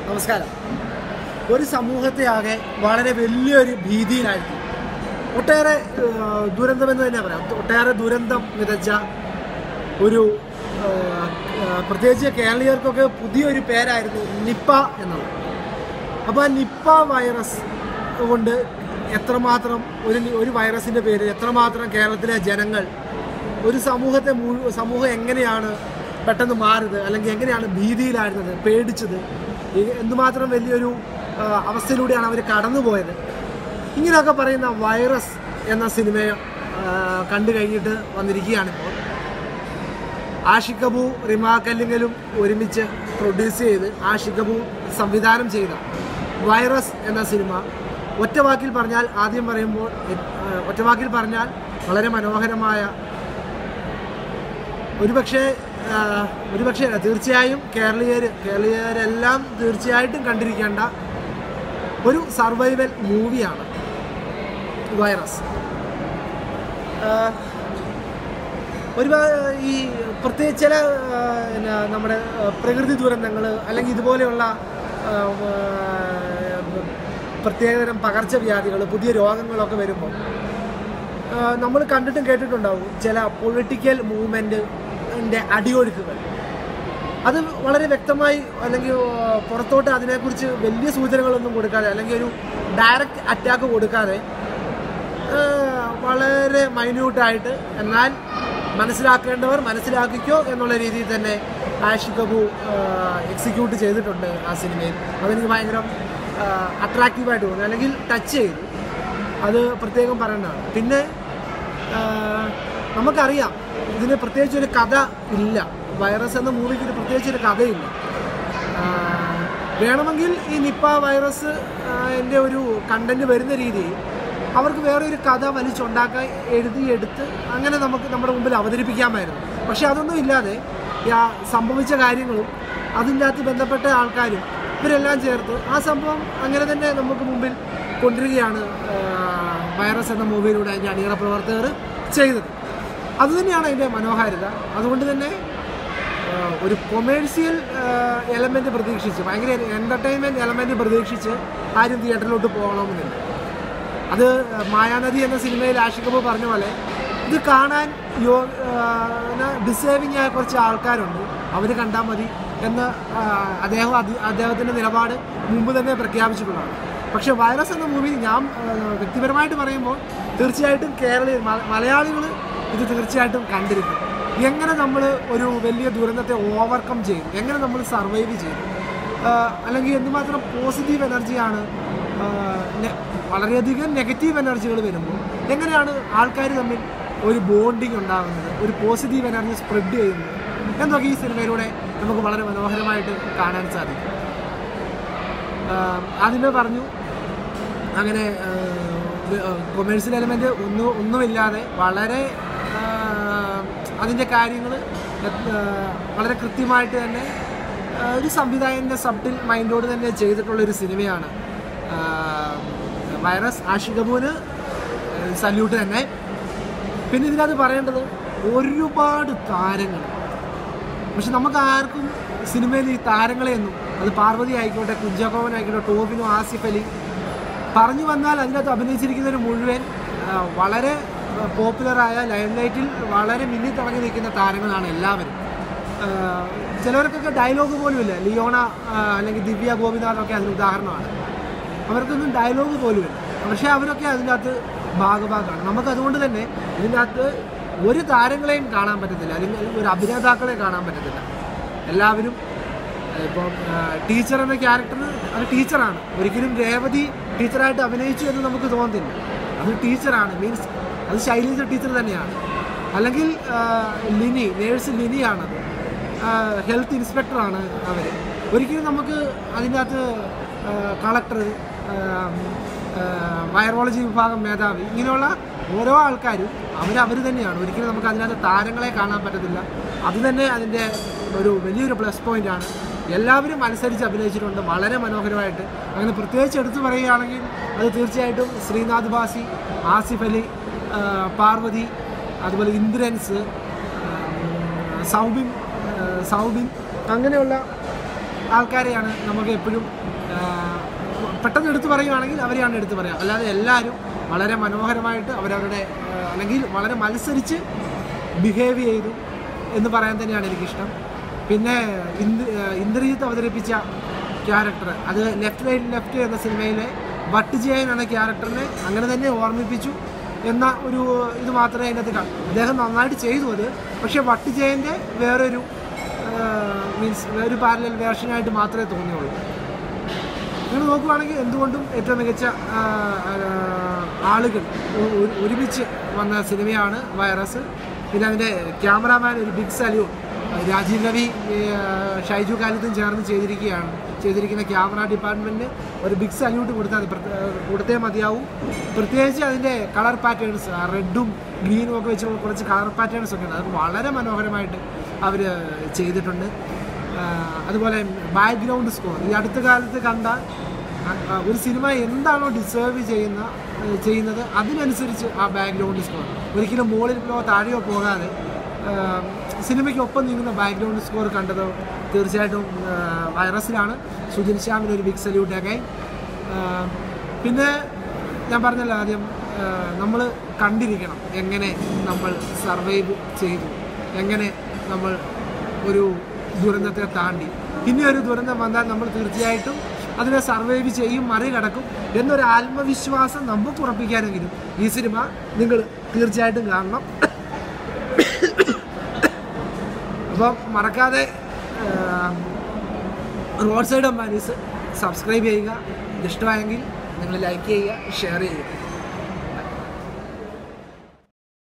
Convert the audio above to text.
നമസ്കാരം ഒരു സമൂഹത്തെ ആകെ വളരെ വലിയൊരു ഭീതിയിലായിരുന്നു ഒട്ടേറെ ഏഹ്, ദുരന്തമെന്ന് തന്നെ പറയാം ഒട്ടേറെ ദുരന്തം വിതച്ച ഒരു ഏഹ്, ഏഹ്, പ്രത്യേകിച്ച് കേരളീയർക്കൊക്കെ പുതിയൊരു പേരായിരുന്നു നിപ്പ എന്നുള്ളത് അപ്പോൾ ആ നിപ്പ വൈറസ് കൊണ്ട് എത്രമാത്രം ഒരു നി- ഒരു വൈറസിൻ്റെ പേര് എത്രമാത്രം കേരളത്തിലെ ജനങ്ങൾ ഒരു സമൂഹത്തെ മുഴു സമൂഹം എങ്ങനെയാണ് പെട്ടെന്ന് മാറിയത് അല്ലെങ്കിൽ എങ്ങനെയാണ് ഭീതിയിലായിരുന്നത് പേടിച്ചത് ഈ എന്തുമാത്രം വലിയൊരു ആ, അവസ്ഥയിലൂടെയാണ് അവർ കടന്നുപോയത് ഇങ്ങനെയൊക്കെ പറയുന്ന വൈറസ് എന്ന സിനിമ ആ, കണ്ടു കഴിഞ്ഞിട്ട് വന്നിരിക്കുകയാണിപ്പോൾ ആഷിഖ് കബു റിമാ കല്ലിങ്ങലും ഒരുമിച്ച് പ്രൊഡ്യൂസ് ചെയ്ത് ആഷിഖ് കബു സംവിധാനം ചെയ്ത വൈറസ് എന്ന സിനിമ ഒറ്റ വാക്കിൽ പറഞ്ഞാൽ ആദ്യം പറയുമ്പോൾ എ- ആ, ഒറ്റ വാക്കിൽ പറഞ്ഞാൽ വളരെ മനോഹരമായ ഒരുപക്ഷെ ആ, ഒരുപക്ഷെ അല്ല, തീർച്ചയായും കേരളീയർ കേരളീയരെല്ലാം തീർച്ചയായിട്ടും കണ്ടിരിക്കേണ്ട ഒരു സർവൈവൽ മൂവിയാണ് വൈറസ് ആ, ഒരുപാട് ഈ പ്രത്യേകിച്ച് ചില ആ, പിന്നെ നമ്മുടെ ആ, പ്രകൃതി ദുരന്തങ്ങൾ അല്ലെങ്കിൽ ഇതുപോലെയുള്ള ആ, ആ, പ്രത്യേകതരം പകർച്ചവ്യാധികൾ പുതിയ രോഗങ്ങളൊക്കെ വരുമ്പോൾ നമ്മൾ കണ്ടിട്ടും കേട്ടിട്ടുണ്ടാവും ചില പൊളിറ്റിക്കൽ മൂവ്മെൻറ്റിൻ്റെ അടിയൊഴുക്കുകൾ അത് വളരെ വ്യക്തമായി അല്ലെങ്കിൽ ആ, പുറത്തോട്ട് അതിനെക്കുറിച്ച് വലിയ സൂചനകളൊന്നും കൊടുക്കാതെ അല്ലെങ്കിൽ ഒരു ഡയറക്റ്റ് അറ്റാക്ക് കൊടുക്കാതെ ആ, വളരെ മൈന്യൂട്ടായിട്ട് എന്നാൽ മനസ്സിലാക്കേണ്ടവർ മനസ്സിലാക്കിക്കോ എന്നുള്ള രീതിയിൽ തന്നെ ആഷിഖ് കപൂർ എക്സിക്യൂട്ട് ചെയ്തിട്ടുണ്ട് ആ സിനിമയിൽ അതെനിക്ക് ഭയങ്കര അട്രാക്റ്റീവായിട്ട് തോന്നി അല്ലെങ്കിൽ ടച്ച് ചെയ്തു അത് പ്രത്യേകം പറയേണ്ടതാണ് പിന്നെ ആ, നമുക്കറിയാം ഇതിന് പ്രത്യേകിച്ച് ഒരു കഥ ഇല്ല വൈറസ് എന്ന മൂവിക്ക് ഒരു പ്രത്യേകിച്ച് ഒരു കഥയില്ല ആ, വേണമെങ്കിൽ ഈ നിപ്പ വൈറസ് ആ, എൻ്റെ ഒരു കണ്ടന്റ് വരുന്ന രീതിയിൽ അവർക്ക് വേറെ ഒരു കഥ വലിച്ചുണ്ടാക്കാൻ എഴുതിയെടുത്ത് അങ്ങനെ നമുക്ക് നമ്മുടെ മുമ്പിൽ അവതരിപ്പിക്കാമായിരുന്നു പക്ഷെ അതൊന്നും ഇല്ലാതെ ആ സംഭവിച്ച കാര്യങ്ങളും അതിൻ്റെ അകത്ത് ബന്ധപ്പെട്ട ആൾക്കാരും ഇവരെല്ലാം ചേർത്ത് ആ സംഭവം അങ്ങനെ തന്നെ നമുക്ക് മുമ്പിൽ കൊണ്ടുവരികയാണ് ആ, വൈറസ് എന്ന മൂവിയിലൂടെ അതിൻ്റെ അണിയറ പ്രവർത്തകർ ചെയ്തത് അതുതന്നെയാണ് അതിൻ്റെ മനോഹാരിത അതുകൊണ്ട് തന്നെ ആഹ് ഒരു കൊമേഴ്സ്യൽ എലമെന്റ് പ്രതീക്ഷിച്ച് ഭയങ്കര എന്റർടൈൻമെന്റ് എലമെന്റ് പ്രതീക്ഷിച്ച് ആരും തിയേറ്ററിലോട്ട് പോകണമെന്നില്ല അത് മായാനദി എന്ന സിനിമയിൽ ആഷിഖ് കപൂർ പറഞ്ഞ പോലെ ഇത് കാണാൻ യോ ഡിസേർവിംഗ് ആയ കുറച്ച് ആൾക്കാരുണ്ട് അവർ കണ്ടാൽ മതി എന്ന് ആഹ് അദ്ദേഹം അതി- അദ്ദേഹത്തിൻ്റെ നിലപാട് മുമ്പ് തന്നെ പ്രഖ്യാപിച്ചിട്ടുള്ളതാണ് പക്ഷേ വൈറസ് എന്ന മൂവി ഞാൻ ആഹ് വ്യക്തിപരമായിട്ട് പറയുമ്പോൾ തീർച്ചയായിട്ടും കേരളീയ മലയാളികൾ ഇത് തീർച്ചയായിട്ടും കണ്ടിരിക്കും എങ്ങനെ നമ്മൾ ഒരു വലിയ ദുരന്തത്തെ ഓവർകം ചെയ്യും എങ്ങനെ നമ്മൾ സർവൈവ് ചെയ്യും ആഹ് അല്ലെങ്കിൽ എന്തുമാത്രം പോസിറ്റീവ് എനർജിയാണ് ആഹ് നെ- വളരെയധികം നെഗറ്റീവ് എനർജികൾ വരുമ്പോൾ എങ്ങനെയാണ് ആൾക്കാർ തമ്മിൽ ഒരു ബോണ്ടിങ് ഉണ്ടാകുന്നത് ഒരു പോസിറ്റീവ് എനർജി സ്പ്രെഡ് ചെയ്യുന്നത് എന്നൊക്കെ ഈ സിനിമയിലൂടെ നമുക്ക് വളരെ മനോഹരമായിട്ട് കാണാൻ സാധിക്കും ആഹ് ആദ്യമേ പറഞ്ഞു അങ്ങനെ കൊമേഴ്സ്യൽ എലമെൻറ്റ് ഒന്നും ഒന്നുമില്ലാതെ വളരെ അതിൻ്റെ കാര്യങ്ങൾ വളരെ കൃത്യമായിട്ട് തന്നെ ആ, ഒരു സംവിധായകൻ്റെ സബ്റ്റിൽ മൈൻഡോട് തന്നെ ചെയ്തിട്ടുള്ളൊരു സിനിമയാണ് ആ, വൈറസ് ആഷിഖ് കപൂറിന് സല്യൂട്ട് തന്നെ പിന്നെ ഇതിനകത്ത് പറയേണ്ടത് ഒരുപാട് താരങ്ങൾ പക്ഷെ നമുക്ക് ആർക്കും സിനിമയിൽ ഈ താരങ്ങളെയൊന്നും അത് പാർവതി ആയിക്കോട്ടെ കുഞ്ചാക്കോവൻ ആയിക്കോട്ടെ ടോബിനോ ആസിഫ് അലി പറഞ്ഞു വന്നാൽ അതിനകത്ത് അഭിനയിച്ചിരിക്കുന്നവർ മുഴുവൻ ആ, വളരെ പോപ്പുലറായ ലൈം ലൈറ്റിൽ വളരെ മിന്നി തിളങ്ങി നിൽക്കുന്ന താരങ്ങളാണ് എല്ലാവരും ആ, ചിലവർക്കൊക്കെ ഡയലോഗ് പോലും ഇല്ല ലിയോണ ആ, അല്ലെങ്കിൽ ദിവ്യ ഗോപിനാഥൊക്കെ അതിന് ഉദാഹരണമാണ് അവർക്കൊന്നും ഡയലോഗ് പോലുമില്ല പക്ഷേ അവരൊക്കെ അതിൻ്റെ അകത്ത് ഭാഗഭാഗമാണ് നമുക്ക് അതുകൊണ്ട് തന്നെ ഇതിൻ്റെ അകത്ത് ഒരു താരങ്ങളെയും കാണാൻ പറ്റത്തില്ല അല്ലെങ്കിൽ ഒരു അഭിനേതാക്കളെ കാണാൻ പറ്റത്തില്ല എല്ലാവരും ഇപ്പം ടീച്ചർ എന്ന ക്യാരക്ടർ അത് ടീച്ചറാണ് ഒരിക്കലും രേവതി ടീച്ചറായിട്ട് അഭിനയിച്ചു എന്ന് നമുക്ക് തോന്നുന്നില്ല അത് ടീച്ചറാണ് മീൻസ് അത് ശൈലജ ടീച്ചർ തന്നെയാണ് അല്ലെങ്കിൽ ആ, ലിനി നേഴ്സ് ലിനിയാണത് ഹെൽത്ത് ഇൻസ്പെക്ടറാണ് അവർ ഒരിക്കലും നമുക്ക് അതിൻ്റെ അകത്ത് കളക്ടർ വൈറോളജി വിഭാഗം മേധാവി ഇങ്ങനെയുള്ള ഓരോ ആൾക്കാരും അവരവർ തന്നെയാണ് ഒരിക്കലും നമുക്ക് അതിനകത്ത് താരങ്ങളെ കാണാൻ പറ്റത്തില്ല അത് തന്നെ അതിൻ്റെ ഒരു വലിയൊരു പ്ലസ് പോയിന്റ് ആണ് എല്ലാവരും അനുസരിച്ച് അഭിനയിച്ചിട്ടുണ്ട് വളരെ മനോഹരമായിട്ട് അങ്ങനെ പ്രത്യേകിച്ച് എടുത്തു പറയുകയാണെങ്കിൽ അത് തീർച്ചയായിട്ടും ശ്രീനാഥ് ബാസി ആസിഫ് അലി ആ, പാർവതി അതുപോലെ ഇന്ദ്രൻസ് ആ, സൗബിൻ ആ, സൗബിൻ അങ്ങനെയുള്ള ആൾക്കാരെയാണ് നമുക്ക് എപ്പോഴും ആ, പെട്ടെന്ന് എടുത്തു പറയുകയാണെങ്കിൽ അവരെയാണ് എടുത്തു പറയുക അല്ലാതെ എല്ലാവരും വളരെ മനോഹരമായിട്ട് അവരവരുടെ ആ, അല്ലെങ്കിൽ വളരെ മത്സരിച്ച് ബിഹേവ് ചെയ്തു എന്ന് പറയാൻ തന്നെയാണ് എനിക്കിഷ്ടം പിന്നെ ഇന്ദ് ഇന്ദ്രജിത്ത് അവതരിപ്പിച്ച ക്യാരക്ടർ അത് ലെഫ്റ്റ് റൈറ്റ് ലെഫ്റ്റ് എന്ന സിനിമയിലെ ഭട്ട് ജയൻ എന്ന ക്യാരക്ടറിനെ അങ്ങനെ തന്നെ ഓർമ്മിപ്പിച്ചു എന്ന ഒരു ഇത് മാത്രമേ അതിനകത്ത് കാണൂ അദ്ദേഹം നന്നായിട്ട് ചെയ്തു അത് പക്ഷേ ഭട്ട് ജയൻ്റെ വേറൊരു മീൻസ് വേറൊരു പാരലൽ വേർഷനായിട്ട് മാത്രമേ തോന്നിയുള്ളൂ നിങ്ങൾ നോക്കുവാണെങ്കിൽ എന്തുകൊണ്ടും ഏറ്റവും മികച്ച ആ, ആ, ആളുകൾ ഒ- ഒരു- ഒരുമിച്ച് വന്ന സിനിമയാണ് വൈറസ് പിന്നെ അതിൻ്റെ ക്യാമറാമാൻ ഒരു ബിഗ് സല്യൂട്ട് രാജീവ് രവി ആ, ഷൈജു കാലിത്തും ചേർന്ന് ചെയ്തിരിക്കുകയാണ് ചെയ്തിരിക്കുന്ന ക്യാമറ ഡിപ്പാർട്ട്മെൻറ്റിന് ഒരു ബിഗ് സല്യൂട്ട് കൊടുത്താൽ മതി. പ്രത്യേക- കൊടുത്തേ മതിയാവും പ്രത്യേകിച്ച് അതിൻ്റെ കളർ പാറ്റേൺസ് റെഡും ഗ്രീനും ഒക്കെ വെച്ച് കുറച്ച് കളർ പാറ്റേൺസ് ഒക്കെ ഉണ്ട് അത് വളരെ മനോഹരമായിട്ട് അവർ ചെയ്തിട്ടുണ്ട് ആ, അതുപോലെ ബാക്ക്ഗ്രൗണ്ട് സ്കോർ ഈ അടുത്ത കാലത്ത് കണ്ട ആ, ആ, ഒരു സിനിമ എന്താണോ ഡിസേർവ് ചെയ്യുന്ന ഏ, ചെയ്യുന്നത് അതിനനുസരിച്ച് ആ ബാക്ക്ഗ്രൗണ്ട് സ്കോർ ഒരിക്കലും മുകളിലോ താഴെയോ പോകാതെ ആ, സിനിമയ്ക്ക് ഒപ്പം നീങ്ങുന്ന ബാക്ക്ഗ്രൗണ്ട് സ്കോർ കണ്ടത് തീർച്ചയായിട്ടും ആ, വൈറസിലാണ് സുജിൻ ശ്യാമിന് ഒരു ബിഗ് സല്യൂട്ടൊക്കെ പിന്നെ ഞാൻ പറഞ്ഞല്ലോ ആദ്യം നമ്മൾ കണ്ടിരിക്കണം എങ്ങനെ നമ്മൾ സർവൈവ് ചെയ്തു എങ്ങനെ നമ്മൾ ഒരു ദുരന്തത്തെ താണ്ടി ഇനി ഒരു ദുരന്തം വന്നാൽ നമ്മൾ തീർച്ചയായിട്ടും അതിനെ സർവൈവ് ചെയ്യും മറികടക്കും എന്നൊരു ആത്മവിശ്വാസം നമുക്ക് ഉറപ്പിക്കാനെങ്കിലും ഈ സിനിമ നിങ്ങൾ തീർച്ചയായിട്ടും കാണണം അപ്പം മറക്കാതെ റോഡ് സൈഡ് അമ്മാനീസ് സബ്സ്ക്രൈബ് ചെയ്യുക ഇത് ഇഷ്ടമായെങ്കിൽ നിങ്ങൾ ലൈക്ക് ചെയ്യുക ഷെയർ ചെയ്യുക